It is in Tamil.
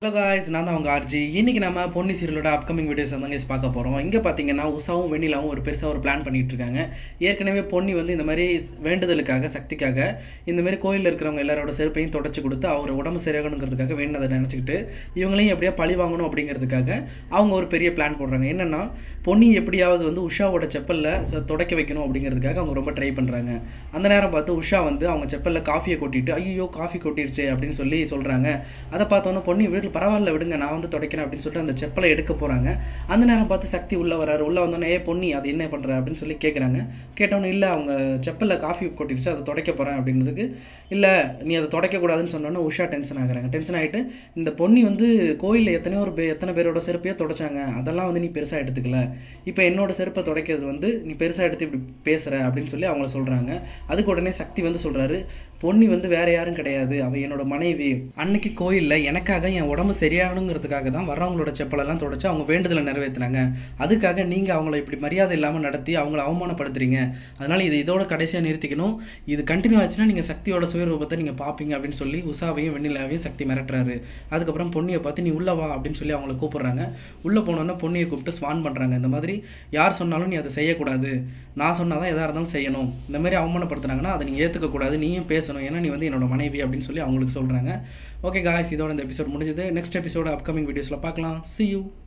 ஹலோ காய்ஸ் நான் தான் அவங்க ஆர்ஜி இன்னைக்கு நம்ம பொன்னி சீரியலோட அப்கமிங் வீடியோஸ் வந்து guys பார்க்க போகிறோம் இங்கே பார்த்தீங்கன்னா உஷாவும் வெண்ணிலாவும் ஒரு பெருசாக ஒரு பிளான் பண்ணிட்டு இருக்காங்க ஏற்கனவே பொன்னி வந்து இந்த மாதிரி வேண்டுதலுக்காக சக்திக்காக இந்த மாதிரி கோயிலில் இருக்கிறவங்க எல்லாரோட செருப்பையும் தொடச்சி கொடுத்து அவர் உடம்பு சரியாகணுங்கிறதுக்காக வேண்டதை நினச்சிக்கிட்டு இவங்களையும் எப்படியா பழி வாங்கணும் அப்படிங்கிறதுக்காக அவங்க ஒரு பெரிய பிளான் போடுறாங்க என்னன்னா பொன்னி எப்படியாவது வந்து உஷாவோட செப்பலில் துடைக்க வைக்கணும் அப்படிங்கிறதுக்காக அவங்க ரொம்ப ட்ரை பண்ணுறாங்க அந்த நேரம் பார்த்து உஷா வந்து அவங்க செப்பலில் காஃபியை கொட்டிட்டு ஐயோ காஃபி கொட்டிருச்சு அப்படின்னு சொல்லி சொல்கிறாங்க அதை பார்த்தோன்னே பொன்னி வீட்டில் பரவாயில்ல விடுங்க நான் வந்து துடைக்கிறேன் அப்படின்னு சொல்லிட்டு அந்த செப்பலை எடுக்க போகிறாங்க அந்த நேரம் பார்த்து சக்தி உள்ளே வராரு உள்ளே வந்தோடனே ஏ பொன்னி அது என்ன பண்ணுற அப்படின்னு சொல்லி கேட்குறாங்க கேட்டவொன்னே இல்லை அவங்க செப்பலில் காஃபி கொட்டிருச்சு அதை துடைக்க போகிறேன் அப்படின்றதுக்கு இல்லை நீ அதை துடைக்கக்கூடாதுன்னு சொன்னோன்னே உஷா டென்ஷன் ஆகுறாங்க டென்ஷன் ஆகிட்டு இந்த பொன்னி வந்து கோயிலில் எத்தனையோ ஒரு பே எத்தனை பேரோட செருப்பையோ துடைச்சாங்க அதெல்லாம் வந்து நீ பெருசாக எடுத்துக்கல இப்போ என்னோட செருப்பை துடைக்கிறது வந்து நீ பெருசாக எடுத்து இப்படி பேசுகிற அப்படின்னு சொல்லி அவங்கள சொல்கிறாங்க அதுக்கு உடனே சக்தி வந்து சொல்கிறாரு பொன்னி வந்து வேற யாரும் கிடையாது அவ என்னோட மனைவி அன்னைக்கு கோயிலில் எனக்காக என் உடம்பு சரியாகணுங்கிறதுக்காக தான் வர்றவங்களோட செப்பலெல்லாம் தொடச்சு அவங்க வேண்டுதலை நிறைவேற்றினாங்க அதுக்காக நீங்கள் அவங்கள இப்படி மரியாதை இல்லாமல் நடத்தி அவங்கள அவமானப்படுத்துறீங்க அதனால இது இதோட கடைசியாக நிறுத்திக்கணும் இது கண்டினியூ ஆச்சுன்னா நீங்கள் சக்தியோட சுயரூபத்தை நீங்கள் பார்ப்பீங்க அப்படின்னு சொல்லி உஷாவையும் வெண்ணிலாவையும் சக்தி மிரட்டுறாரு அதுக்கப்புறம் பொன்னியை பார்த்து நீ உள்ள வா அப்படின்னு சொல்லி அவங்கள கூப்பிடுறாங்க உள்ளே போனோன்னா பொன்னியை கூப்பிட்டு ஸ்வான் பண்ணுறாங்க இந்த மாதிரி யார் சொன்னாலும் நீ அதை செய்யக்கூடாது நான் சொன்னால் தான் எதாக இருந்தாலும் செய்யணும் இந்த மாதிரி அவமானப்படுத்துனாங்கன்னா அதை நீங்கள் ஏற்றுக்கக்கூடாது நீயும் பேசணும் ஏன்னா நீ வந்து என்னோட மனைவி அப்படின்னு சொல்லி அவங்களுக்கு சொல்கிறாங்க ஓகே காய்ஸ் இதோட இந்த எபிசோட் முடிஞ்சது நெக்ஸ்ட் எபிசோட அப்கமிங் வீடியோஸில் பார்க்கலாம் see you